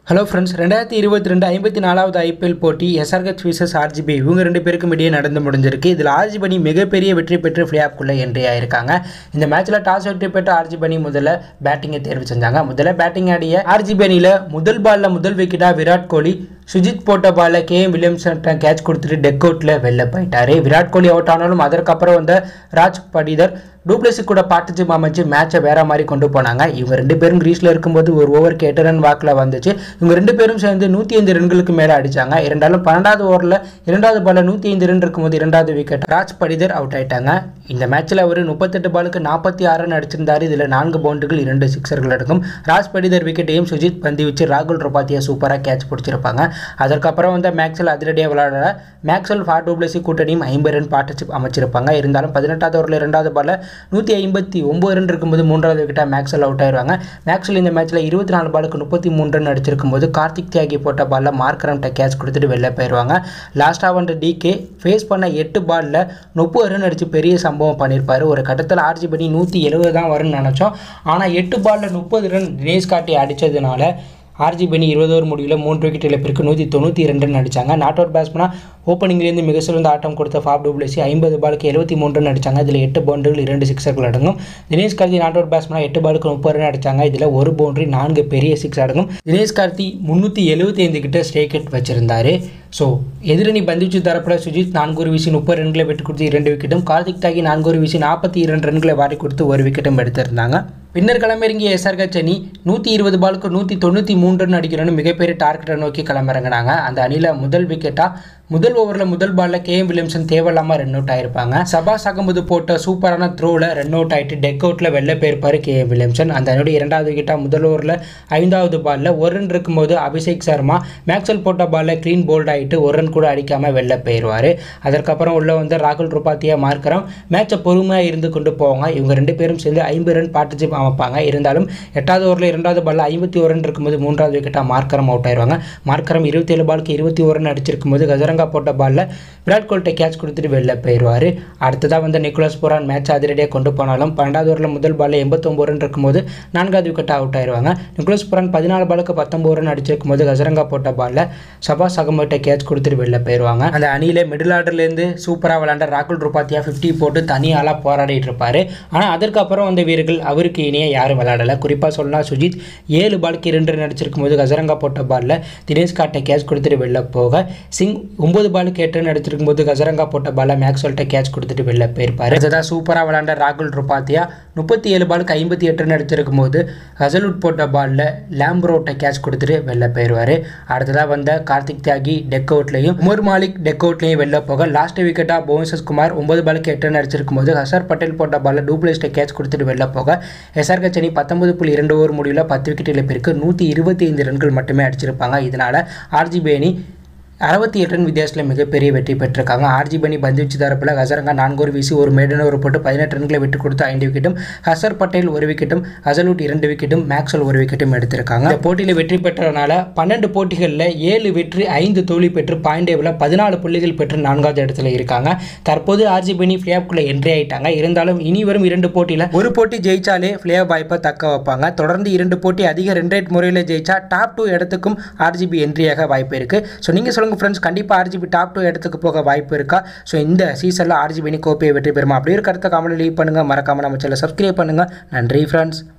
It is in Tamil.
ஹலோ ஃப்ரெண்ட்ஸ் ரெண்டாயிரத்தி இருபத்தி ரெண்டு ஐம்பத்தி நாலாவது ஐபிஎல் போட்டி எஸ்ஆர்ஹெச் விசஸ் ஆர்ஜிபி இவங்க ரெண்டு பேருக்கும் இடையே நடந்து முடிஞ்சிருக்கு இதில் ஆர்ஜிபி அணி மிகப்பெரிய வெற்றி பெற்று ஃப்ளே ஆஃப்குள்ளே என்ட்ரி ஆயிருக்காங்க இந்த மேட்ச்சில் டாஸ் வெற்றி பெற்ற ஆர்ஜிபி அணி முதல்ல பேட்டிங்கை தேர்வு செஞ்சாங்க முதல்ல பேட்டிங் ஆடிய ஆர்ஜிபி அணியில் முதல் பாலில் முதல் விக்கெட்டாக விராட் கோலி சுஜித் போட்ட பாலில் கே எம் வில்லியம்சன் கேட்ச் கொடுத்துட்டு டெக் அவுட்டில் வெளில போயிட்டாரு விராட் கோலி அவுட் ஆனாலும் அதற்கப்புறம் வந்த ராஜ் படிதர் டூப்ளசி கூட பார்ட்னர்ஷிப் அமைச்சு மேட்சை வேற மாதிரி கொண்டு போனாங்க இவங்க ரெண்டு பேரும் கிரீஸில் இருக்கும்போது ஒரு ஓவருக்கு எட்டு ரன் வாக்கில் வந்துச்சு இவங்க ரெண்டு பேரும் சேர்ந்து நூற்றி ஐந்து ரன்களுக்கு மேலே அடிச்சாங்க இரண்டாலும் பன்னெண்டாவது ஓவரில் இரண்டாவது பாலில் நூற்றி ஐந்து ரன் இருக்கும்போது இரண்டாவது விக்கெட் ராஜ் படிதர் அவுட் ஆயிட்டாங்க இந்த மேட்ச்சில் அவர் முப்பத்தெட்டு பாலுக்கு நாற்பத்தி ஆறு ரன் அடிச்சிருந்தாரு இதில் நான்கு பவுண்டுகள் இரண்டு சிக்ஸர்கள் அடக்கும் ராஜ் படிதர் விக்கெட்டையும் சுஜித் பந்தி வச்சு ராகுல் ரோபாத்தியா சூப்பராக கேட்ச் பிடிச்சிருப்பாங்க அதற்கப்புறம் வந்து மேக்ஸல் அதிரடியாக விளையாட மேக்ஸல் ஃபார் டூப்ளசி கூட்டணியும் ஐம்பது ரன் பார்ட்னர்ஷிப் அமைச்சிருப்பாங்க இருந்தாலும் பதினெட்டாவது ஓவரில் இரண்டாவது பாலில் நூற்றி ஐம்பத்தி ஒம்பது ரன் இருக்கும்போது மூன்றாவது விக்கெட்டாக மேக்ஸல் அவுட் ஆயிருவாங்க மேக்ஸல் இந்த மேட்ச்சில் இருபத்தி நாலு பாலுக்கு முப்பத்தி மூணு ரன் அடிச்சிருக்கும் போது கார்த்திக் தியாகி போட்ட பாலில் மார்க்கரம்ட்ட கேட்ச் கொடுத்துட்டு வெளில போயிடுவாங்க லாஸ்ட்டாக வந்து டிகே ஃபேஸ் பண்ண எட்டு பாலில் முப்பது ரன் அடித்து பெரிய சம்பவம் பண்ணியிருப்பார் ஒரு கட்டத்தில் ஆர்ஜி பண்ணி நூற்றி எழுபது தான் வரும்னு நினச்சோம் ஆனால் எட்டு பாலில் முப்பது ரன் தினேஷ் காட்டி அடித்ததுனால ஆர்ஜி பெனி இருபது ஓவர் முடிவில் மூன்று விக்கெட் இழப்பிற்கு நூற்றி தொண்ணூற்றி ரெண்டு ரன் அடித்தாங்க நாட் அவுட் பேட்ஸ்மனாக ஓப்பனிங்லேருந்து மிக சிறந்த ஆட்டம் கொடுத்த ஃபாப் டூப்ளசி ஐம்பது பாலுக்கு எழுபத்தி மூணு ரன் அடித்தாங்க இதில் எட்டு பவுண்டரிகள் இரண்டு சிக்ஸர்கள் அடங்கும் தினேஷ் கார்த்தி நாட் அவுட் பேட்ஸ்மனாக எட்டு பாலுக்கு முப்பது ரன் அடித்தாங்க இதில் ஒரு பவுண்டரி நான்கு பெரிய சிக்ஸ் அடங்கும் தினேஷ் கார்த்தி முந்நூற்றி எழுபத்தி ஐந்து கிட்ட ஸ்டேக்கெட் வச்சிருந்தாரு ஸோ எதிரணி பந்துவீச்சு தரப்பில் சுஜித் நான்கு ஒரு வீசி முப்பது ரன்களை விட்டு கொடுத்து இரண்டு விக்கெட்டும் கார்த்திக் தாகி நான்கு ஒரு வீசி நாற்பத்தி இரண்டு ரன்களை வாரி கொடுத்து ஒரு விக்கெட்டும் எடுத்திருந்தாங்க பின்னர் களமிறங்கிய எஸ்ஆர்ஹெச் அணி நூற்றி இருபது பாலுக்கு நூற்றி தொண்ணூற்றி மூன்று ரன் அடிக்கணும்னு மிகப்பெரிய டார்கெட்டை நோக்கி களமிறங்கினாங்க அந்த அணியில் முதல் விக்கெட்டாக முதல் ஓவரில் முதல் பாலில் கே எம் வில்லியம்சன் தேவையில்லாமல் ரன் அவுட் ஆயிருப்பாங்க சபாஸ் அகமது போட்ட சூப்பரான த்ரோவில் ரன் அவுட் ஆகிட்டு டெக் அவுட்டில் வெளில போயிருப்பார் கே எம் வில்லியம்சன் அந்த அணியோட இரண்டாவது விக்கெட்டாக முதல் ஓவரில் ஐந்தாவது பாலில் ஒரு ரன் இருக்கும்போது அபிஷேக் சர்மா மேக்ஸல் போட்ட பாலில் க்ளீன் போல்ட் ஆகிட்டு ஒரு ரன் கூட அடிக்காமல் வெளில போயிடுவார் அதற்கப்புறம் உள்ள வந்து ராகுல் ருபாத்தியா மார்க்கரம் மேட்சை பொறுமையாக இருந்து கொண்டு போவாங்க இவங்க ரெண்டு பேரும் சேர்ந்து ஐம்பது ரன் பார்ட்டிசிப் அமைப்பாங்க இருந்தாலும் எட்டாவது ஓவரில் இரண்டாவது பாலில் ஐம்பத்தி ஒரு ரன் இருக்கும்போது மூன்றாவது விக்கெட்டாக மார்க்கரம் அவுட் ஆயிருவாங்க மார்க்கரம் இருபத்தி ஏழு பாலுக்கு இருபத்தி ஒரு ரன் அடிச்சிருக்கும் போது கஜரங்க ரங்கா போட்ட பாலில் விராட் கோலிட்ட கேட்ச் கொடுத்துட்டு வெளில போயிடுவார் அடுத்ததாக வந்து நிக்கோலஸ் புரான் மேட்ச் அதிரடியாக கொண்டு போனாலும் பன்னெண்டாவது ஓவரில் முதல் பாலில் எண்பத்தொம்பது ரன் இருக்கும்போது நான்காவது விக்கெட்டாக அவுட் ஆயிடுவாங்க நிக்கோலஸ் புரான் பதினாலு பாலுக்கு பத்தொம்பது ரன் அடிச்சிருக்கும் போது கசரங்கா போட்ட பாலில் சபாஸ் அகமட்ட கேட்ச் கொடுத்துட்டு வெளில போயிடுவாங்க அந்த அணியில் மிடில் ஆர்டர்லேருந்து சூப்பராக விளாண்ட ராகுல் ருபாத்தியா ஃபிஃப்டி போட்டு தனியாளாக போராடிட்டு இருப்பார் ஆனால் அதற்கப்புறம் வந்த வீரர்கள் அவருக்கு இனியே யாரும் விளையாடலை குறிப்பாக சொல்லலாம் சுஜித் ஏழு பாலுக்கு இரண்டு ரன் அடிச்சிருக்கும் போது கசரங்கா போட்ட பாலில் தினேஷ் காட்டை கேட்ச் கொடுத்துட்டு வெளில போக சிங் ஒன்பது பாலுக்கு எட்டு ரன் அடிச்சிருக்கும் போது கசரங்கா போட்ட பாலை மேக்ஸ்வெல்ட்ட கேட்ச் கொடுத்துட்டு வெளில போயிருப்பார் அதுதான் சூப்பராக விளாண்ட ராகுல் ருபாத்தியா முப்பத்தி ஏழு பாலுக்கு ஐம்பத்தி எட்டு ரன் அடிச்சிருக்கும் போது ஹசலுட் போட்ட பாலில் லேம்ப்ரோட்டை கேட்ச் கொடுத்துட்டு வெளில போயிடுவார் அடுத்ததாக வந்த கார்த்திக் தியாகி டெக் அவுட்லையும் உமர் மாலிக் டெக் அவுட்லையும் வெளில போக லாஸ்ட் விக்கெட்டாக புவனேஸ்வர் குமார் ஒன்பது பாலுக்கு எட்டு ரன் அடிச்சிருக்கும் போது ஹசர் பட்டேல் போட்ட பாலில் டூப்ளேஸ்ட்டை கேட்ச் கொடுத்துட்டு வெளில போக எஸ்ஆர்கச் அணி பத்தொன்பது புள்ளி இரண்டு ஓவர் முடிவில் பத்து விக்கெட் இழப்பிற்கு நூற்றி இருபத்தி ஐந்து ரன்கள் மட்டுமே அடிச்சிருப்பாங்க இதனால் ஆர்ஜிபி அணி அறுபத்தி எட்டு ரன் வித்தியாசத்தில் மிகப்பெரிய வெற்றி பெற்றிருக்காங்க ஆர்ஜி பண்ணி பந்துவீச்சு தரப்பில் ஹசரங்கா நான்கு ஒரு வீசி ஒரு மேடன் ஒரு போட்டு பதினெட்டு ரன்களை விட்டு கொடுத்து ஐந்து விக்கெட்டும் ஹசர் பட்டேல் ஒரு விக்கெட்டும் ஹசலூட் இரண்டு விக்கெட்டும் மேக்ஸ்வல் ஒரு விக்கெட்டும் எடுத்திருக்காங்க இந்த போட்டியில் வெற்றி பெற்றதுனால பன்னெண்டு போட்டிகளில் ஏழு வெற்றி ஐந்து தோல்வி பெற்று பாயிண்ட் டேபிளில் பதினாலு புள்ளிகள் பெற்று நான்காவது இடத்துல இருக்காங்க தற்போது ஆர்ஜி பண்ணி ஃபிளியாப்குள்ளே என்ட்ரி ஆயிட்டாங்க இருந்தாலும் இனி வரும் இரண்டு போட்டியில் ஒரு போட்டி ஜெயிச்சாலே ஃபிளியாப் வாய்ப்பை தக்க வைப்பாங்க தொடர்ந்து இரண்டு போட்டி அதிக ரன் ரேட் முறையில் ஜெயிச்சா டாப் டூ இடத்துக்கும் ஆர்ஜிபி என்ட்ரியாக வாய்ப்பு இருக்குது ஸோ நீங்கள் சொல்லுங்கள் ஃப்ரெண்ட்ஸ் கண்டிப்பாக ஆர்ஜிபி டாப் டூ இடத்துக்கு போக வாய்ப்பு இருக்கா ஸோ இந்த சீசனில் ஆர்ஜிபி கோப்பையை வெற்றி பெறுமா அப்படி ஒரு கருத்தை கமெண்ட் லீவ் பண்ணுங்கள் மறக்காமல் நம்ம சேனலை சப்ஸ்கிரைப் பண்ணுங்கள் நன்றி ஃப்ரெண்ட்ஸ்